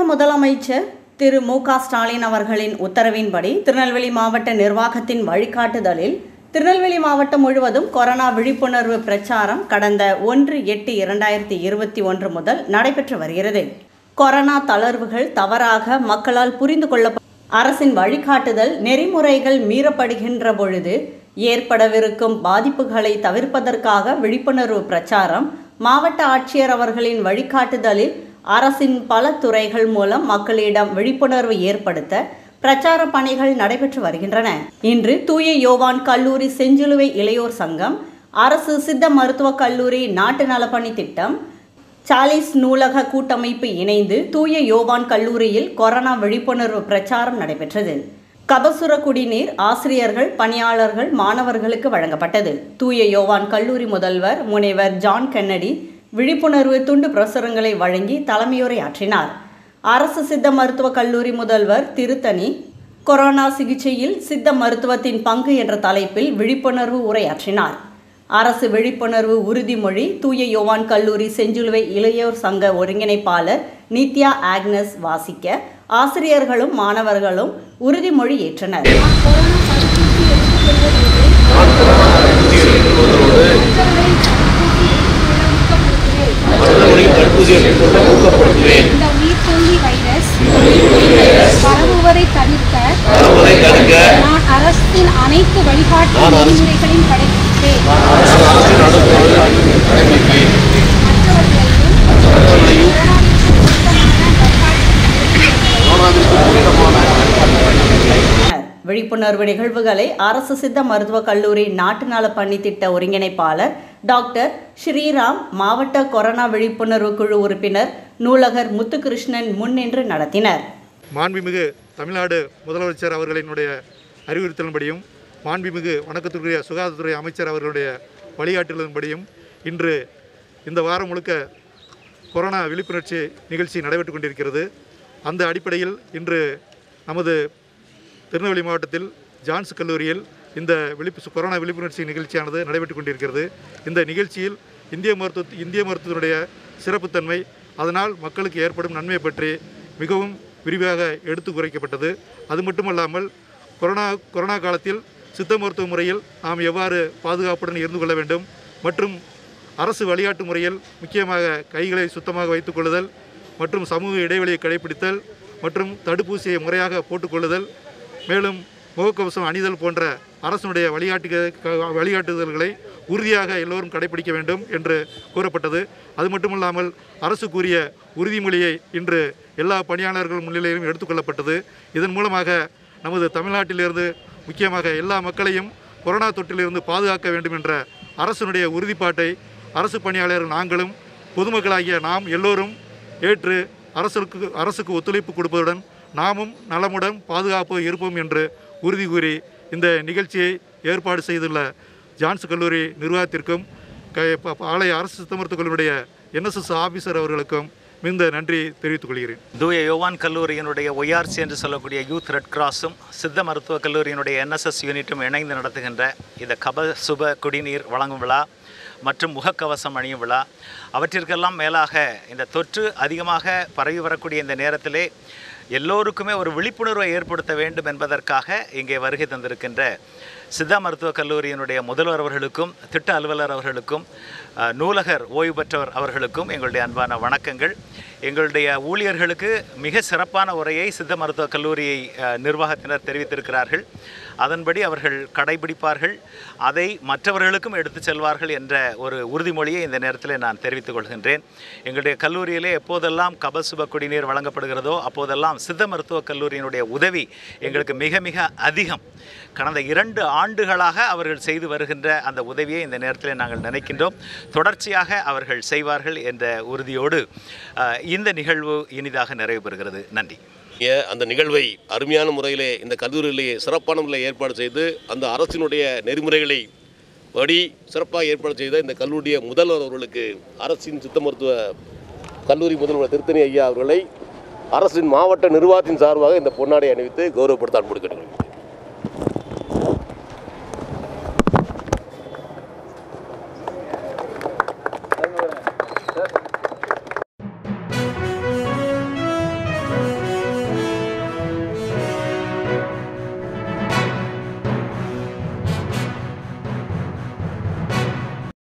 முதலமைச்சர் திரு மு க ஸ்டாலின் அவர்களின் உத்தரவின்படி திருநெல்வேலி மாவட்ட நிர்வாகத்தின் வழிகாட்டுதலில் திருநெல்வேலி மாவட்டம் முழுவதும் கொரோனா விழிப்புணர்வு பிரச்சாரம் கடந்த ஒன்று எட்டு இரண்டாயிரத்தி இருபத்தி ஒன்று முதல் நடைபெற்று வருகிறது கொரோனா தளர்வுகள் தவறாக மக்களால் புரிந்து கொள்ள அரசின் வழிகாட்டுதல் நெறிமுறைகள் மீறப்படுகின்ற பொழுது ஏற்படவிருக்கும் பாதிப்புகளை தவிர்ப்பதற்காக விழிப்புணர்வு பிரச்சாரம் மாவட்ட ஆட்சியர் அவர்களின் வழிகாட்டுதலில் அரசின் பல துறைகள் மூலம் மக்களிடம் விழிப்புணர்வு ஏற்படுத்த பிரச்சார பணிகள் நடைபெற்று வருகின்றன இன்று தூய யோவான் கல்லூரி செஞ்சிலுவை இளையோர் சங்கம் அரசு சித்த மருத்துவக் கல்லூரி நாட்டு நலப்பணி திட்டம் சாலிஸ் நூலக கூட்டமைப்பு இணைந்து தூய யோவான் கல்லூரியில் கொரோனா விழிப்புணர்வு பிரச்சாரம் நடைபெற்றது கபசுர குடிநீர் ஆசிரியர்கள் பணியாளர்கள் மாணவர்களுக்கு வழங்கப்பட்டது தூய யோவான் கல்லூரி முதல்வர் முனைவர் ஜான் கென்னடி விழிப்புணர்வு துண்டு பிரசுரங்களை வழங்கி தலைமையுரை ஆற்றினார் அரசு சித்த மருத்துவக் கல்லூரி முதல்வர் திருத்தணி கொரோனா சிகிச்சையில் சித்த மருத்துவத்தின் பங்கு என்ற தலைப்பில் விழிப்புணர்வு உரையாற்றினார் அரசு விழிப்புணர்வு உறுதிமொழி தூய யோவான் கல்லூரி செஞ்சிலுவை இளையோர் சங்க ஒருங்கிணைப்பாளர் நித்யா ஆக்னஸ் வாசிக்க ஆசிரியர்களும் மாணவர்களும் உறுதிமொழி ஏற்றனர் மற்றவர்களின் தடுப்பூசிகளை போட்டு ஊக்கப்படுத்துவேன் இந்த உயிர்கொல்லி வைரஸ் பரவுவதை தடுக்க பரவுவதை தடுக்க நான் அரசின் அனைத்து வழிகாட்டு நான் அரசு- நெறிமுறைகளையும் கடைபிடிப்பேன் அரசின் அனுமதியை கடைபிடிப்பேன் மற்றவர்களையும் கொரோனாவிற்கு பொருத்தமான விழிப்புணர்வு நிகழ்வுகளை அரசு சித்த மருத்துவக் கல்லூரி நாட்டு நல பணி திட்ட ஒருங்கிணைப்பாளர் டாக்டர் ஸ்ரீராம் மாவட்ட கொரோனா விழிப்புணர்வு குழு உறுப்பினர் நூலகர் முத்துகிருஷ்ணன் முன்னின்று நடத்தினர் மாண்புமிகு தமிழ்நாடு முதலமைச்சர் அவர்களினுடைய அறிவுறுத்தலின்படியும் மாண்புமிகு வணக்கத்திற்குரிய சுகாதாரத்துறை அமைச்சர் அவர்களுடைய வழிகாட்டுதலின்படியும் இன்று இந்த வாரம் முழுக்க கொரோனா விழிப்புணர்ச்சி நிகழ்ச்சி நடைபெற்று கொண்டிருக்கிறது அந்த அடிப்படையில் இன்று நமது திருநெல்வேலி மாவட்டத்தில் ஜான்ஸ் கல்லூரியில் இந்த விழிப்பு கொரோனா விழிப்புணர்ச்சி நிகழ்ச்சியானது நடைபெற்று கொண்டிருக்கிறது இந்த நிகழ்ச்சியில் இந்திய மருத்துவ இந்திய மருத்துவத்தினுடைய சிறப்புத்தன்மை அதனால் மக்களுக்கு ஏற்படும் நன்மை பற்றி மிகவும் விரிவாக எடுத்து குறைக்கப்பட்டது அது மட்டுமல்லாமல் கொரோனா கொரோனா காலத்தில் சித்த மருத்துவ முறையில் நாம் எவ்வாறு பாதுகாப்புடன் இருந்து கொள்ள வேண்டும் மற்றும் அரசு வழிகாட்டு முறையில் முக்கியமாக கைகளை சுத்தமாக வைத்துக் கொள்ளுதல் மற்றும் சமூக இடைவெளியை கடைபிடித்தல் மற்றும் தடுப்பூசியை முறையாக போட்டுக்கொள்ளுதல் மேலும் முகக்கவசம் அணிதல் போன்ற அரசனுடைய வழிகாட்டு வழிகாட்டுதல்களை உறுதியாக எல்லோரும் கடைபிடிக்க வேண்டும் என்று கூறப்பட்டது அது மட்டுமல்லாமல் அரசு கூறிய உறுதிமொழியை இன்று எல்லா பணியாளர்கள் முன்னிலையிலும் எடுத்துக்கொள்ளப்பட்டது இதன் மூலமாக நமது தமிழ்நாட்டிலிருந்து முக்கியமாக எல்லா மக்களையும் கொரோனா தொற்றிலிருந்து பாதுகாக்க வேண்டும் என்ற அரசனுடைய உறுதிப்பாட்டை அரசு பணியாளர் நாங்களும் பொதுமக்களாகிய நாம் எல்லோரும் ஏற்று அரசுக்கு அரசுக்கு ஒத்துழைப்பு கொடுப்பதுடன் நாமும் நலமுடன் பாதுகாப்பு இருப்போம் என்று உறுதி கூறி இந்த நிகழ்ச்சியை ஏற்பாடு செய்துள்ள ஜான்ஸ் கல்லூரி நிர்வாகத்திற்கும் க ப- ஆலய அரசு சித்த மருத்துவக் கல்லூரியுடைய என்எஸ்எஸ் ஆஃபீஸர் அவர்களுக்கும் மிகுந்த நன்றி தெரிவித்துக் கொள்கிறேன் தூய யோவான் கல்லூரியினுடைய ஒய்ஆர்சி என்று சொல்லக்கூடிய யூத் ரெட் கிராஸும் சித்த மருத்துவக் கல்லூரியினுடைய என்எஸ்எஸ் யூனிட்டும் இணைந்து நடத்துகின்ற இந்த கப சுப குடிநீர் வழங்கும் விழா மற்றும் முகக்கவசம் அணியும் விழா அவற்றிற்கெல்லாம் மேலாக இந்த தொற்று அதிகமாக பரவி வரக்கூடிய இந்த நேரத்திலே எல்லோருக்குமே ஒரு விழிப்புணர்வை ஏற்படுத்த வேண்டும் என்பதற்காக இங்கே வருகை தந்திருக்கின்ற சித்தா மருத்துவக் கல்லூரியினுடைய முதல்வர் அவர்களுக்கும் திட்ட அலுவலர் அவர்களுக்கும் அஹ், நூலகர் ஓய்வு பெற்றவர் அவர்களுக்கும் எங்களுடைய அன்பான வணக்கங்கள் எங்களுடைய ஊழியர்களுக்கு மிக சிறப்பான உரையை சித்த மருத்துவக் கல்லூரியை அஹ், நிர்வாகத்தினர் தெரிவித்திருக்கிறார்கள் அதன்படி அவர்கள் கடைபிடிப்பார்கள் அதை மற்றவர்களுக்கும் எடுத்துச் செல்வார்கள் என்ற ஒரு உறுதிமொழியை இந்த நேரத்தில் நான் தெரிவித்துக் கொள்கின்றேன் எங்களுடைய கல்லூரியிலே எப்போதெல்லாம் கபசுப குடிநீர் வழங்கப்படுகிறதோ அப்போதெல்லாம் சித்த மருத்துவக் கல்லூரியினுடைய உதவி எங்களுக்கு மிக மிக அதிகம் கடந்த இரண்டு ஆண்டுகளாக அவர்கள் செய்து வருகின்ற அந்த உதவியை இந்த நேரத்தில் நாங்கள் நினைக்கின்றோம் தொடர்ச்சியாக அவர்கள் செய்வார்கள் என்ற உறுதியோடு அஹ், இந்த நிகழ்வு இனிதாக நிறைவு பெறுகிறது நன்றி ஏ- அந்த நிகழ்வை அருமையான முறையிலே இந்த கல்லூரியிலேயே சிறப்பான முறையில் ஏற்பாடு செய்து அந்த அரசினுடைய நெறிமுறைகளை படி சிறப்பாக ஏற்பாடு செய்த இந்த கல்லூரிய முதல்வர் அவர்களுக்கு அரசின் சித்த மருத்துவ கல்லூரி முதல்வர் திருத்தணி ஐயா அவர்களை அரசின் மாவட்ட நிர்வாகத்தின் சார்பாக இந்த பொன்னாடை அணிவித்து கௌரவப்படுத்த அன்போடு கேட்டுக்கொள்கிறேன்